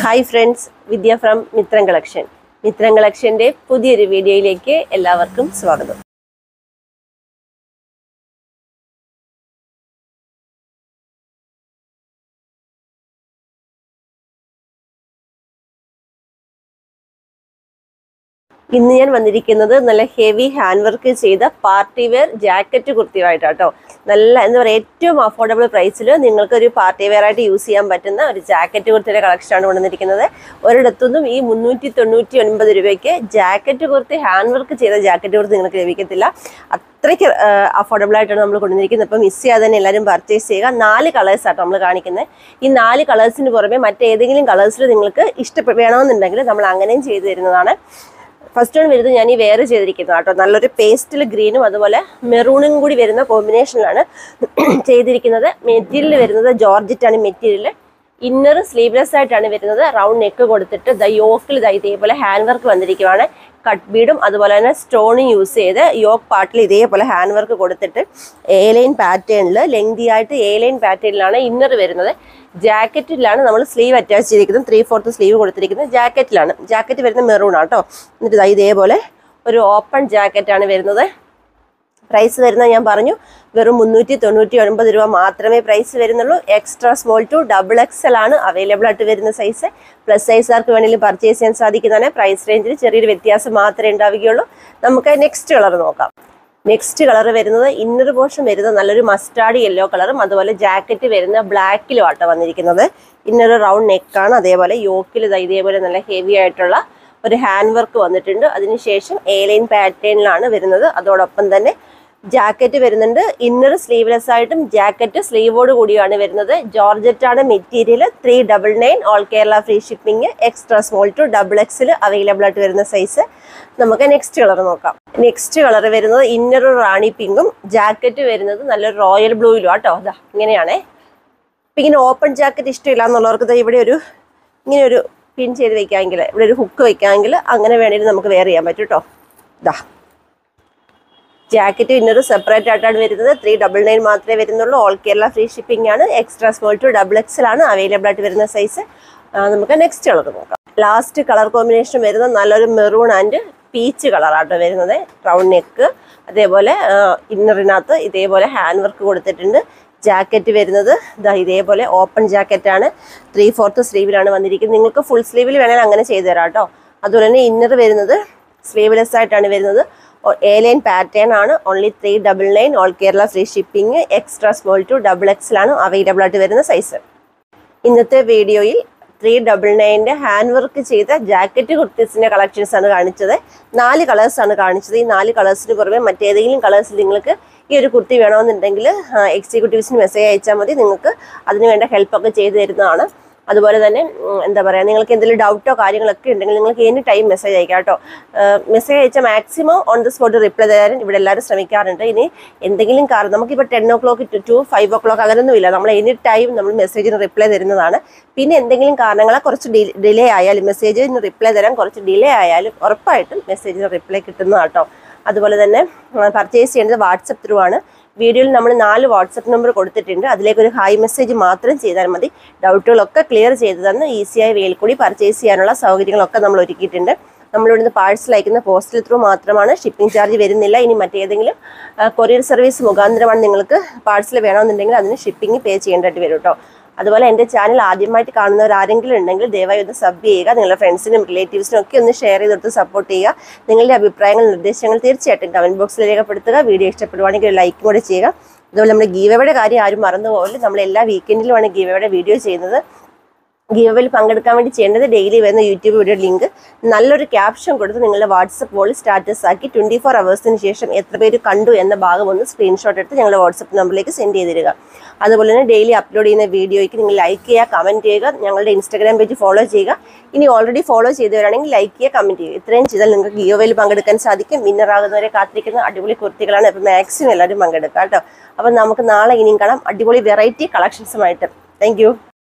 hi friends Vidya from Mithram collection Mithram കളക്ഷൻ്റെ പുതിയൊരു വീഡിയോയിലേക്ക് എല്ലാവർക്കും സ്വാഗതം ഇന്ന് ഞാൻ വന്നിരിക്കുന്നത് നല്ല ഹെവി ഹാൻഡ് വർക്ക് ചെയ്ത പാർട്ടി വെയർ ജാക്കറ്റ് കുർത്തിയുമായിട്ടാട്ടോ നല്ല എന്താ പറയുക ഏറ്റവും അഫോർഡബിൾ പ്രൈസിൽ നിങ്ങൾക്ക് ഒരു പാർട്ടി വെയർ ആയിട്ട് യൂസ് ചെയ്യാൻ പറ്റുന്ന ഒരു ജാക്കറ്റ് കുർത്തിയുടെ കളക്ഷനാണ് കൊണ്ടുവന്നിരിക്കുന്നത് ഒരിടത്തുനിന്നും ഈ മുന്നൂറ്റി തൊണ്ണൂറ്റി ഒൻപത് രൂപയ്ക്ക് ജാക്കറ്റ് കുർത്തി ഹാൻഡ് വർക്ക് ചെയ്ത ജാക്കറ്റ് കുർത്തി നിങ്ങൾക്ക് ലഭിക്കത്തില്ല അത്രയ്ക്ക് അഫോർഡബിൾ ആയിട്ടാണ് നമ്മൾ കൊണ്ടുവന്നിരിക്കുന്നത് അപ്പം മിസ് ചെയ്യാതെ തന്നെ എല്ലാവരും പർച്ചേസ് ചെയ്യുക നാല് കളേഴ്സ് ആട്ടോ നമ്മൾ കാണിക്കുന്നത് ഈ നാല് കളേഴ്സിന് പുറമെ മറ്റേതെങ്കിലും കളേഴ്സിൽ നിങ്ങൾക്ക് ഇഷ്ടപ്പെ വേണമെന്നുണ്ടെങ്കിൽ നമ്മൾ അങ്ങനെയും ചെയ്തു തരുന്നതാണ് ഫസ്റ്റ് വൺ വരുന്നത് ഞാൻ ഈ വേറെ ചെയ്തിരിക്കുന്നത് കേട്ടോ നല്ലൊരു പേസ്റ്റൽ ഗ്രീനും അതുപോലെ മെറൂണും കൂടി വരുന്ന കോമ്പിനേഷനിലാണ് ചെയ്തിരിക്കുന്നത് മെറ്റീരിയൽ വരുന്നത് ജോർജറ്റാണ് മെറ്റീരിയൽ ഇന്നർ സ്ലീവ്ലെസ് ആയിട്ടാണ് വരുന്നത് റൗണ്ട് നെക്ക് കൊടുത്തിട്ട് ദ യോക്കിൽ ദ ഇതേപോലെ ഹാൻഡ് വർക്ക് വന്നിരിക്കുവാണ് കട്ട് ബീഡും അതുപോലെ തന്നെ സ്റ്റോണും യൂസ് ചെയ്ത് യോക്ക് പാർട്ടിൽ ഇതേപോലെ ഹാൻഡ് വർക്ക് കൊടുത്തിട്ട് എ ലൈൻ പാറ്റേണിൽ ലെങ്തി ആയിട്ട് എ ലൈൻ പാറ്റേണിലാണ് ഇന്നർ വരുന്നത് ജാക്കറ്റിലാണ് നമ്മൾ സ്ലീവ് അറ്റാച്ച് ചെയ്തിരിക്കുന്നത് ത്രീ ഫോർത്ത് സ്ലീവ് കൊടുത്തിരിക്കുന്നത് ജാക്കറ്റിലാണ് ജാക്കറ്റ് വരുന്ന മെറൂൺ ആട്ടോ എന്നിട്ട് ദാ ഇതേപോലെ ഒരു ഓപ്പൺ ജാക്കറ്റാണ് വരുന്നത് പ്രൈസ് വരുന്നത് ഞാൻ പറഞ്ഞു വെറും മുന്നൂറ്റി തൊണ്ണൂറ്റി ഒൻപത് രൂപ മാത്രമേ പ്രൈസ് വരുന്നുള്ളൂ extra small to double XL ആണ് അവൈലബിൾ ആയിട്ട് വരുന്ന സൈസ് പ്ലസ് സൈസുകാർക്ക് വേണമെങ്കിലും പർച്ചേസ് ചെയ്യാൻ സാധിക്കുന്നതാണ് പ്രൈസ് റേഞ്ചിൽ ചെറിയൊരു വ്യത്യാസം മാത്രമേ ഉണ്ടാവുകയുള്ളൂ നമുക്ക് നെക്സ്റ്റ് കളർ നോക്കാം നെക്സ്റ്റ് കളർ വരുന്നത് ഇന്നർ പോർഷൻ വരുന്നത് നല്ലൊരു മസ്റ്റാർഡ് യെല്ലോ കളറും അതുപോലെ ജാക്കറ്റ് വരുന്ന ബ്ലാക്കിലും ആട്ടോ വന്നിരിക്കുന്നത് ഇന്നർ റൗണ്ട് നെക്കാണ് അതേപോലെ യോക്കിൽ ഇതേപോലെ നല്ല ഹെവി ആയിട്ടുള്ള ഒരു ഹാൻഡ് വർക്ക് വന്നിട്ടുണ്ട് അതിനുശേഷം എ ലൈൻ പാറ്റേണിലാണ് വരുന്നത് അതോടൊപ്പം തന്നെ ജാക്കറ്റ് വരുന്നുണ്ട് ഇന്നർ സ്ലീവ്ലെസ് ആയിട്ടും ജാക്കറ്റ് സ്ലീവോട് കൂടിയാണ് വരുന്നത് ജോർജറ്റ് ആണ് material three double nine all Kerala free shipping extra small to double XL available ആയിട്ട് വരുന്ന സൈസ് നമുക്ക് നെക്സ്റ്റ് കളർ നോക്കാം നെക്സ്റ്റ് കളർ വരുന്നത് ഇന്നർ റാണി പിങ്കും ജാക്കറ്റ് വരുന്നത് നല്ലൊരു റോയൽ ബ്ലൂയിലും ആട്ടോ അതാ ഇങ്ങനെയാണേ ഇപ്പം ഇങ്ങനെ ഓപ്പൺ ജാക്കറ്റ് ഇഷ്ടമില്ല എന്നുള്ളവർക്ക് ദാ ഇവിടെ ഒരു ഇങ്ങനെ ഒരു പിൻ ചെയ്ത് വെക്കാമെങ്കിൽ ഇവിടെ ഒരു ഹുക്ക് വെക്കാമെങ്കിൽ അങ്ങനെ വേണമെങ്കിൽ നമുക്ക് വെയർ ചെയ്യാൻ പറ്റും കേട്ടോ ഇതാ ജാക്കറ്റ് ഇന്നർ സെപ്പറേറ്റ് ആയിട്ടാണ് വരുന്നത് ത്രീ ഡബിൾ നയൻ മാത്രമേ വരുന്നുള്ളൂ ഓൾ കേരള ഫ്രീ ഷിപ്പിംഗ് ആണ് extra small to double XL ആണ് അവൈലബിൾ ആയിട്ട് വരുന്ന സൈസ് നമുക്ക് നെക്സ്റ്റ് കളർ നോക്കാം ലാസ്റ്റ് കളർ കോമ്പിനേഷൻ വരുന്നത് നല്ലൊരു മെറൂൺ ആൻഡ് പീച്ച് കളറാട്ടോ വരുന്നത് റൗണ്ട് നെക്ക് അതേപോലെ ഇന്നറിനകത്ത് ഇതേപോലെ ഹാൻഡ് വർക്ക് കൊടുത്തിട്ടുണ്ട് ജാക്കറ്റ് വരുന്നത് ഇതാ ഇതേപോലെ ഓപ്പൺ ജാക്കറ്റാണ് ത്രീ ഫോർത്ത് സ്ലീവിലാണ് വന്നിരിക്കുന്നത് നിങ്ങൾക്ക് ഫുൾ സ്ലീവിൽ വേണമെങ്കിൽ അങ്ങനെ ചെയ്തു തരാം കേട്ടോ അതുപോലെ തന്നെ ഇന്നർ വരുന്നത് സ്ലീവ്ലെസ് ആയിട്ടാണ് വരുന്നത് എ ലൈൻ പാറ്റേൺ ആണ് only three double nine all Kerala free shipping extra small to double എക്സിലാണ് അവൈലബിൾ ആയിട്ട് വരുന്ന സൈസ് ഇന്നത്തെ വീഡിയോയിൽ ത്രീ ഡബിൾ നയൻ്റെ ഹാൻഡ് വർക്ക് ചെയ്ത ജാക്കറ്റ് കുർത്തീസിൻ്റെ കളക്ഷൻസ് ആണ് കാണിച്ചത് നാല് കളേഴ്സ് ആണ് കാണിച്ചത് ഈ നാല് കളേഴ്സിന് പുറമെ മറ്റേതെങ്കിലും കളേഴ്സിൽ നിങ്ങൾക്ക് ഈ ഒരു കുർത്തി വേണമെന്നുണ്ടെങ്കിൽ എക്സിക്യൂട്ടീവ്സിന് മെസ്സേജ് അയച്ചാൽ മതി നിങ്ങൾക്ക് അതിന് വേണ്ട ഹെൽപ്പൊക്കെ ചെയ്തു തരുന്നതാണ് അതുപോലെ തന്നെ ഉം, എന്താ പറയുക നിങ്ങൾക്ക് എന്തെങ്കിലും ഡൗട്ടോ കാര്യങ്ങളൊക്കെ ഉണ്ടെങ്കിൽ നിങ്ങൾക്ക് എനി ടൈം മെസ്സേജ് അയക്കാം കേട്ടോ മെസ്സേജ് അയച്ചാൽ maximum on the spot reply തരാൻ ഇവിടെ എല്ലാവരും ശ്രമിക്കാറുണ്ട് ഇനി എന്തെങ്കിലും കാരണം നമുക്കിപ്പോൾ ten o'clock to to five o'clock അങ്ങനെയൊന്നും ഇല്ല നമ്മൾ എനി ടൈം നമ്മൾ മെസ്സേജിന് റിപ്ലൈ തരുന്നതാണ് പിന്നെ എന്തെങ്കിലും കാരണങ്ങളാൽ കുറച്ച് ഡിലേ ആയാലും മെസ്സേജിന് റിപ്ലൈ തരാൻ കുറച്ച് ഡിലേ ആയാലും ഉറപ്പായിട്ടും മെസ്സേജിന് റിപ്ലൈ കിട്ടുന്നതാണ് കേട്ടോ അതുപോലെ തന്നെ പർച്ചേസ് ചെയ്യേണ്ടത് വാട്സപ്പ് ത്രൂ ആണ് വീഡിയോയിൽ നമ്മൾ നാല് വാട്സപ്പ് നമ്പർ കൊടുത്തിട്ടുണ്ട് അതിലേക്ക് ഒരു ഹായ് മെസ്സേജ് മാത്രം ചെയ്താൽ മതി ഡൗട്ടുകളൊക്കെ ക്ലിയർ ചെയ്ത് തന്ന് ഈസിയായി വേൽ കൂടി പർച്ചേസ് ചെയ്യാനുള്ള സൗകര്യങ്ങളൊക്കെ നമ്മൾ ഒരുക്കിയിട്ടുണ്ട് നമ്മളിവിടുന്ന് പാഴ്സൽ അയക്കുന്ന പോസ്റ്റൽ ത്രൂ മാത്രമാണ് ഷിപ്പിംഗ് ചാർജ് വരുന്നില്ല ഇനി മറ്റേതെങ്കിലും കൊറിയർ സർവീസ് മുഖാന്തരമാണ് നിങ്ങൾക്ക് പാഴ്സൽ വേണമെന്നുണ്ടെങ്കിൽ അതിന് ഷിപ്പിംഗ് പേ ചെയ്യേണ്ടതായിട്ട് വരും കേട്ടോ അതുപോലെ എൻ്റെ ചാനൽ ആദ്യമായിട്ട് കാണുന്നവർ ആരെങ്കിലും ഉണ്ടെങ്കിൽ ദയവായി ഒന്ന് സബ് ചെയ്യുക നിങ്ങളുടെ ഫ്രണ്ട്സിനും റിലേറ്റീവ്സിനും ഒക്കെ ഒന്ന് ഷെയർ ചെയ്തെടുത്ത് സപ്പോർട്ട് ചെയ്യുക നിങ്ങളുടെ അഭിപ്രായങ്ങൾ നിർദ്ദേശങ്ങൾ തീർച്ചയായിട്ടും കമൻറ്റ് ബോക്സിൽ രേഖപ്പെടുത്തുക വീഡിയോ ഇഷ്ടപ്പെടുവാണെങ്കിൽ ഒരു ലൈക്കും കൂടെ ചെയ്യുക അതുപോലെ നമ്മുടെ ഗീവയുടെ കാര്യം ആരും മറന്നു പോകില്ല നമ്മൾ എല്ലാ വീക്കെൻഡിലുമാണ് ഗീവയുടെ വീഡിയോ ചെയ്യുന്നത് ഗീവയിൽ പങ്കെടുക്കാൻ വേണ്ടി ചെയ്യേണ്ടത് ഡെയിലി വരുന്ന യൂട്യൂബ് വീഡിയോ ലിങ്ക് നല്ലൊരു ക്യാപ്ഷൻ കൊടുത്ത് നിങ്ങളുടെ വാട്സപ്പ് വോളിൽ സ്റ്റാറ്റസ് ആക്കി ട്വൻറ്റി ഫോർ അവേഴ്സിന് ശേഷം എത്ര പേര് കണ്ടു എന്ന ഭാഗം ഒന്ന് സ്ക്രീൻഷോട്ട് എടുത്ത് ഞങ്ങളുടെ വാട്സപ്പ് നമ്പറിലേക്ക് സെൻഡ് ചെയ്ത് തരിക അതുപോലെ തന്നെ ഡെയിലി അപ്ലോഡ് ചെയ്യുന്ന വീഡിയോയ്ക്ക് നിങ്ങൾ ലൈക്ക് ചെയ്യുക കമൻറ്റ് ചെയ്യുക ഞങ്ങളുടെ ഇൻസ്റ്റാഗ്രാം പേജ് ഫോളോ ചെയ്യുക ഇനി ഓൾറെഡി ഫോളോ ചെയ്തവരാണെങ്കിൽ ലൈക്ക് ചെയ്യുക കമൻറ്റ് ചെയ്യുക ഇത്രയും ചെയ്താൽ നിങ്ങൾക്ക് ഗിയോവയിൽ പങ്കെടുക്കാൻ സാധിക്കും വിന്നർ ആകുന്നവരെ കാത്തിരിക്കുന്ന അടിപൊളി കുർത്തികളാണ് അപ്പോൾ മാക്സിമം എല്ലാവരും പങ്കെടുക്കുക കേട്ടോ അപ്പോൾ നമുക്ക് നാളെ ഇനിയും കാണാം അടിപൊളി വെറൈറ്റി കളക്ഷൻസുമായിട്ട് താങ്ക്